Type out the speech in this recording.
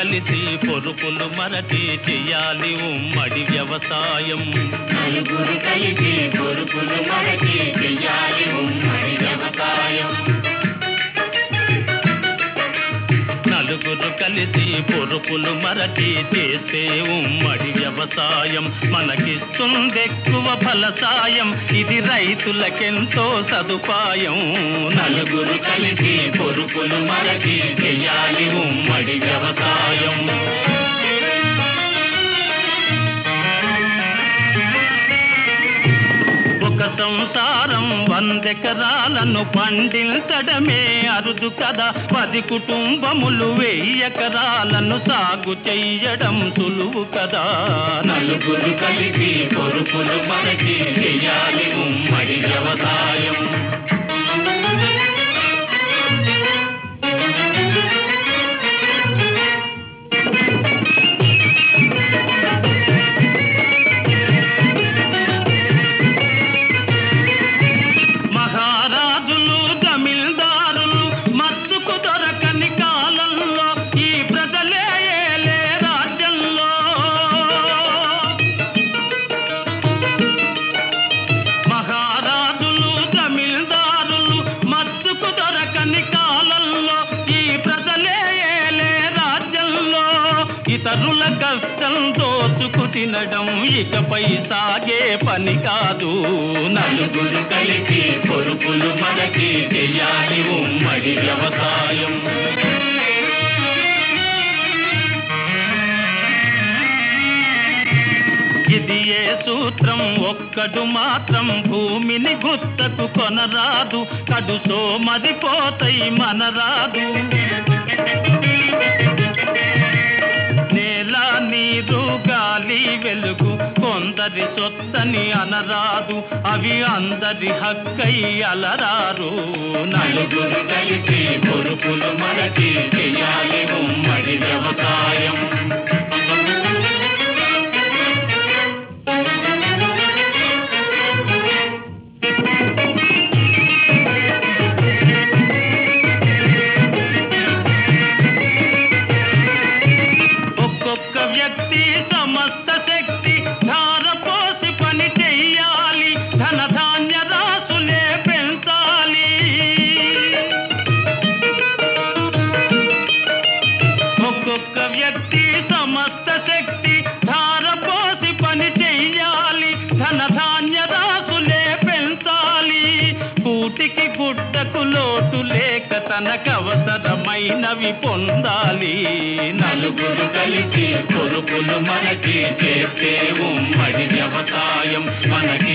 కలిసి పొరుపులు మరచి చెయ్యాలి ఉమ్మడి వ్యవసాయం నలుగురు కలిసి పొరుపులు మరచి చెయ్యాలి ఉమ్మడి వ్యవసాయం నలుగురు కలిసి పొరుపులు మరచి చేసే ఉమ్మడి వ్యవసాయం మనకిస్తుందెక్కువ ఫలసాయం ఇది రైతులకెంతో సదుపాయం నలుగురు కలిసి పొరుపులు మరచి చెయ్యాలి ఉమ్మడి వ్యవసాయం ఒక సంసారం వందెకరాలను పండించడమే అరుదు కదా పది కుటుంబములు వెయ్యి ఎకరాలను సాగు చెయ్యడం సులువు కదా నలుగురు కలిసి పొరుపులు మరచి చెయ్యాలి ఉమ్మడి వ్యవసాయం మహారాజులు జమీల్దారులు మత్తుకు దొరకని కాలంలో ఈ ప్రజలే ఏలే రాజ్యంలో మహారాజులు జమీల్దారులు మత్తుకు దొరకని కాలంలో ఈ ప్రజలే ఏలే రాజ్యంలో ఇతరుల కష్టం దోచుకు తినడం ఇకపై సాగే పని కాదు నలుగురు కలిసి పొరుపులు మరచి చెయ్యాలి ఉమ్మడి వ్యవసాయం ఇది ఏ సూత్రం ఒక్కడు మాత్రం భూమిని గుత్తకు కొనరాదు కడు సోమదిపోతాయి మనరాదు నేల నీరు గాలి వెలుగు కొందరి సొత్తని అనరాదు అవి అందరి హక్కై అలరారు నలుగురు కలిసి పొరుపులు మరచి చెయ్యాలి ఉమ్మడి వ్యవసాయం ఒక్కొక్క వ్యక్తి సమస్త శక్తి ధారపోసి పని చెయ్యాలి ధన ధాన్య రాసులే పెంచాలి ఒక్కొక్క వ్యక్తి సమస్త శక్తి ధారపోసి పని చెయ్యాలి ధన ధాన్య రాసులే పెంచాలి కూటికి గుడ్డకు లోటు లేక తనకవసరమైనవి పొందాలి నలుగురు కలిసి పొరుపులు మనకి చేసే ఉమ్మడి వ్యవసాయం మనకి